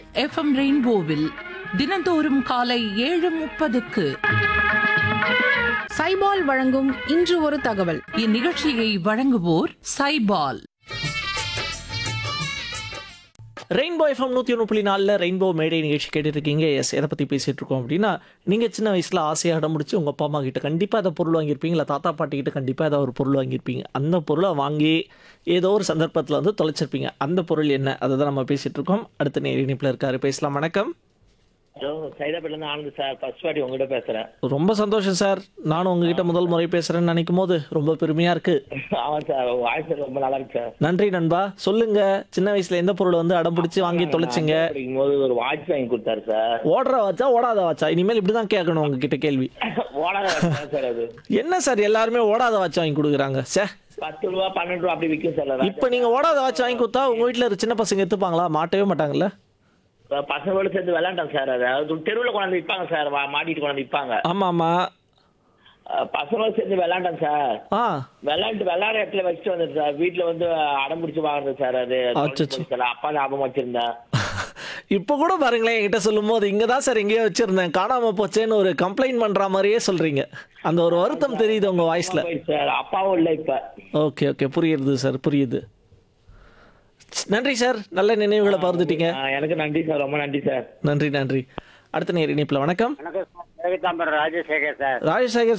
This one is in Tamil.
எஃப்எம் ரெயின்போவில் தினந்தோறும் காலை ஏழு முப்பதுக்கு சைபால் வழங்கும் இன்று ஒரு தகவல் இந்நிகழ்ச்சியை வழங்குவோர் சைபால் ரெயின்போ எஃப்எம் நூற்றி ஒன்று புள்ளி நாலில் ரெயின்போ மேடை நிகழ்ச்சி கேட்டுட்டு இருக்கீங்க எஸ் எதை பற்றி பேசிகிட்டு இருக்கோம் அப்படின்னா நீங்கள் சின்ன வயசில் ஆசையாக அடம் முடிச்சு உங்கள் அப்பா அம்மா கிட்ட கண்டிப்பாக அதை பொருள் வாங்கியிருப்பீங்க இல்லை தாத்தா பாட்டி கிட்ட கண்டிப்பாக ஏதாவது ஒரு பொருள் வாங்கியிருப்பீங்க அந்த பொருளை வாங்கி ஏதோ ஒரு சந்தர்ப்பத்தில் வந்து தொலைச்சிருப்பீங்க அந்த பொருள் என்ன அதை தான் நம்ம பேசிகிட்டு இருக்கோம் அடுத்த நேர் இணைப்பில் இருக்காரு பேசலாம் வணக்கம் ஹலோ சைதாப்பேட்டிலேருந்து ஆனந்த் சார் ஃபர்ஸ்ட் வாட்டி உங்ககிட்ட பேசுகிறேன் ரொம்ப சந்தோஷம் சார் நானும் உங்ககிட்ட முதல் முறை பேசுகிறேன்னு நினைக்கும் போது ரொம்ப பெருமையாக இருக்குது ஆமாம் சார் வாய்ஸ் ரொம்ப நல்லா இருக்கு சார் நன்றி நண்பா சொல்லுங்க சின்ன வயசுல எந்த பொருளை வந்து அடம் பிடிச்சி வாங்கி தொலைச்சிங்க படிக்கும் போது ஒரு வாட்ச் வாங்கி கொடுத்தாரு சார் ஓடுற வாச்சா ஓடாத வாச்சா இனிமேல் இப்படி தான் கேட்கணும் உங்ககிட்ட கேள்வி ஓடாத watch தான் சார் அது என்ன சார் எல்லாருமே ஓடாத வாட்ச் வாங்கி கொடுக்குறாங்க சே பத்து ரூபா பன்னெண்டு ரூபா அப்படி விற்கும் சார் அதான். இப்போ நீங்க ஓடாத வாட்ச் வாங்கி கொடுத்தா உங்க வீட்ல இருக்க சின்ன பசங்க எடுத்துப்பாங்களா மாட்டவே மாட்டாங்கல்ல இப்ப பசங்களோட சேர்ந்து விளையாண்டோம் சார் அது அது தெருவில் கொண்டாந்து விற்பாங்க சார் வா- மாட்டிட்டு கொண்டாந்து விற்பாங்க ஆமா ஆமா பசங்களோட சேர்ந்து விளையாண்டோம் சார் ஆ விளையாண்டு விளையாட இடத்துல வச்சுட்டு வந்தது சார் வீட்டில் வந்து அடம் பிடிச்சி வாங்குறது சார் அது தொலைஞ்சு அச்சச்சோ. போச்சு சார் அப்பா ஞாபகம் வச்சிருந்தேன் இப்போ கூட பாருங்களேன் என்கிட்ட சொல்லும் போது இங்க தான் சார் எங்கேயோ வச்சிருந்தேன் காணாம போச்சேன்னு ஒரு கம்ப்ளைண்ட் பண்ற மாதிரியே சொல்றீங்க அந்த ஒரு வருத்தம் தெரியுது உங்க வாய்ஸ்ல போயிடுச்சு சார் அப்பாவும் இல்லை இப்போ ஓகே ஓகே புரியுது சார் புரியுது நன்றி சார் நல்ல நினைவுகளை பகிர்ந்துட்டீங்க எனக்கு நன்றி சார் ரொம்ப நன்றி சார் நன்றி நன்றி அடுத்த நேர் இணைப்பில் வணக்கம் வணக்கம் சார் தேவிதாம்பரம் ராஜசேகர் சார் ராஜசேகர்